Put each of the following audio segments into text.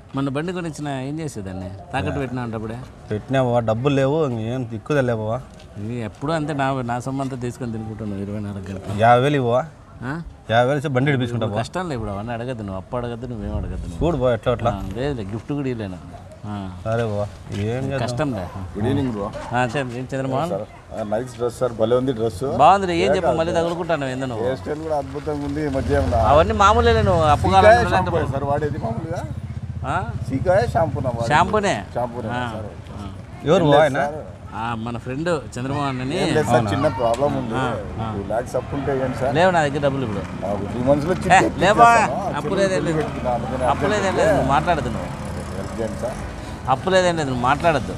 మన బండి గురించి నా ఏం చేసేదాన్ని తాకట్టు పెట్టినా అంటప్పుడే పెట్టినావా డబ్బులు లేవు ఏం దిక్కుదా లేవా ఇది ఎప్పుడు అంతే నా నా సొమ్మంతా తీసుకొని తినుకుంటున్నావు ఇరవై నాలుగు గంటలు యాభై వేలు ఇవ్వవా ఆ? యాభై వేలు ఇస్తే బండి ఇడిపించుకుంటావా కష్టం లే ఇప్పుడు అవన్నీ అడగద్దు నువ్వు అప్పు అడగద్దు నువ్వేం అడగద్దు నువ్వు చూడు బా ఎట్లా అట్లా ఆ, లేదు గిఫ్ట్ కూడా ఇవ్వలేను ఆ, సరే బా ఏం చేద్దాం కష్టం లే గుడ్ ఈవినింగ్ బ్రో ఆ, చెప్పు, ఏం చంద్రమోహన్ నైస్ డ్రెస్ సార్ భలే ఉంది డ్రెస్ బాగుంది ఏం చెప్పు మళ్ళీ తగులుకుంటాను ఏందో నువ్వు హెయిర్ స్టైల్ కూడా అద్భుతంగా ఉంది ఈ మధ్య ఏమన్నా అవన్నీ మామూలే నువ్వు అప్పు సీకాయ కావాలంటే షాంపూ సార్ వాడేది మామూలుగా సీకాయ షాంపూ నా వాడేది. షాంపూనే షాంపూనే ఆ, సార్ ఆ. ఎవరు బా ఆయన ఆ, మన ఫ్రెండ్ చంద్రమోహన్ అని ఏం లేదు సార్ చిన్న ప్రాబ్లం ఉంది టూ ల్యాక్స్ అప్పు ఉంటే ఏంటి సార్ లేవు నా దగ్గర డబ్బులు ఇప్పుడు నాకు టూ మంత్స్ లో ఏ, లేవా అప్పు లేదేం లేదు అప్పు లేదేం లేదు నువ్వు మాట్లాడద్దు నువ్వు హెల్ప్ చేయండి సార్ అప్పు లేదేం లేదు నువ్వు మాట్లాడద్దు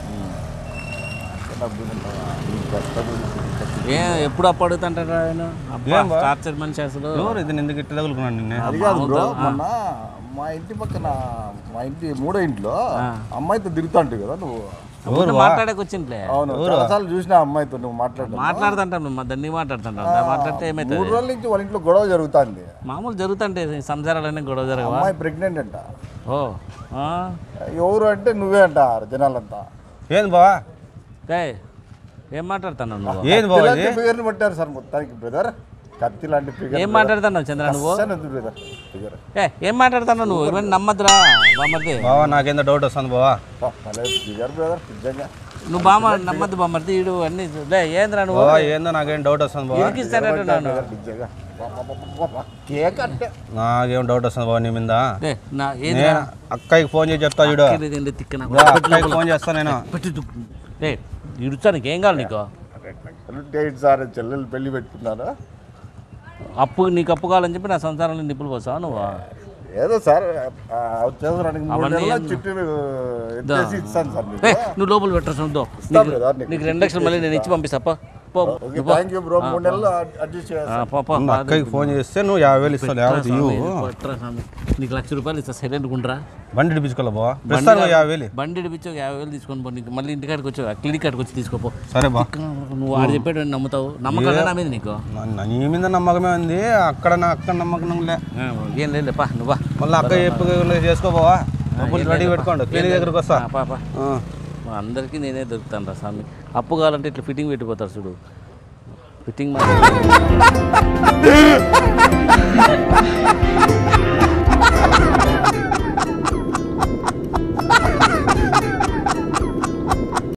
ఏ ఎప్పుడు అప్పు అడుగుతుంటారా ఆయన అబ్బా, ఏం బా? టార్చర్ మనిషి అసలు ఎవరు ఇది ఎందుకు ఇట్లా తగులుకున్నాను నిన్నే అది కాదు బ్రో మొన్న మా ఇంటి పక్కన మా ఇంటి మూడో ఇంట్లో అమ్మాయితో తిరుగుతాంటు కదా నువ్వు అప్పుడు మాట్లాడక వచ్చింట్లే అవును చాలాసార్లు చూసిన అమ్మాయితో నువ్వు మాట్లాడడం మాట్లాడుతుంటాం నువ్వు దాన్ని మాట్లాడుతుంటాం మాట్లాడితే ఏమవుతుంది మూడు రోజుల నుంచి వాళ్ళ ఇంట్లో గొడవ జరుగుతుంది మామూలు జరుగుతుంటే సంసారాలన్నీ గొడవ జరగవా అమ్మాయి ప్రెగ్నెంట్ అంట ఓ ఆ? ఎవరు అంటే నువ్వే అంటారు జనాలంతా ఏంది బా ఏయ్, ఏం మాట్లాడుతున్నావు నువ్వు ఏంది బా ఇలాంటి ఫిగర్ని పట్టారు సార్ మొత్తానికి బ్రదర్ కత్తి లాంటి ఫిగర్ ఏం మాట్లాడుతున్నావు చంద్ర నువ్వు బ్రదర్ ఫిగర్ ఏ ఏం మాట్లాడుతున్నావు నువ్వు ఇవన్నీ నమ్మద్దురా బామ్మర్ది బావా నాకేందో డౌట్ వస్తుంది బావా ఫిగర్ బ్రదర్ నిజంగా నువ్వు బామ్మ నమ్మద్దు బామ్మర్ది ఈడు అన్ని లే ఏంద్రా నువ్వు బావా ఏందో నాకేం డౌట్ వస్తుంది బావా ఇరికిస్తానంటున్నాను నిజంగా కేక్ అంటే నాకేం డౌట్ వస్తుంది బావా నీ మీద లే, నా ఏది నేను అక్కకి ఫోన్ చేసి చెప్తా చూడు తిండి తిక్కన రా, అక్కకి ఫోన్ చేస్తా నేను పెట్టు ఏ ఇడుచా నీకు ఏం కావాలి నీకు డేట్ సార్ చెల్లెలు పెళ్లి పెట్టుకున్నారు అప్పు నీకు అప్పు కావాలని చెప్పి నా సంసారంలో నిప్పులు పోసావు నువ్వు ఏదో సార్ ఆ, వచ్చేసరికి మూడు అవన్నీ నెలల చుట్టూ ఎత్తేసి ఇస్తాను సార్ మీకు ఏ నువ్వు లోపల పెట్టరా చూద్దాం ఇస్తాను brother నీకు. నీకు రెండు లక్షలు మళ్ళీ నేను ఇచ్చి పంపిస్తా పో పో ఓకే థ్యాంక్ యూ బ్రో మూడు నెలలు అడ్జస్ట్ చేయాలి ఆ, పో, పో. నా అక్కకి ఫోన్ చేస్తే నువ్వు యాభై వేలు ఇస్తావు లేకపోతే ఇవ్వు పట్టురా స్వామి. నీకు లక్ష రూపాయలు ఇస్తా సైలెంట్ గుండ్రా బండి ఇడిపించుకోలే బావా ప్రస్తుతానికి యాభై వేలు బండి ఇడిపించి ఒక యాభై వేలు తీసుకొని పో నీకు మళ్ళీ ఇంటికాడికి వచ్చి క్లినిక్ కాడికి వచ్చి తీసుకోపో సరే బా నువ్వు ఆడు చెప్పాడు నమ్ముతావు నమ్మకం నా మీద నీకు నా- నా- నీ మీద నమ్మకమే ఉంది అక్కడ నా అక్కడ నమ్మకం లే ఆ, ఏం లేదు పా నువ్వా మళ్ళీ అక్క చెప్పు చేసుకోపోవా డబ్బులు రెడీ పెట్టుకోండి క్లినిక్ దగ్గరకు వస్తా పా పా ఆ. మా అందరికీ నేనే దొరుకుతాను రా స్వామి అప్పు కావాలంటే ఇట్లా ఫిట్టింగ్ పెట్టిపోతారు చూడు ఫిట్టింగ్ మాత్రం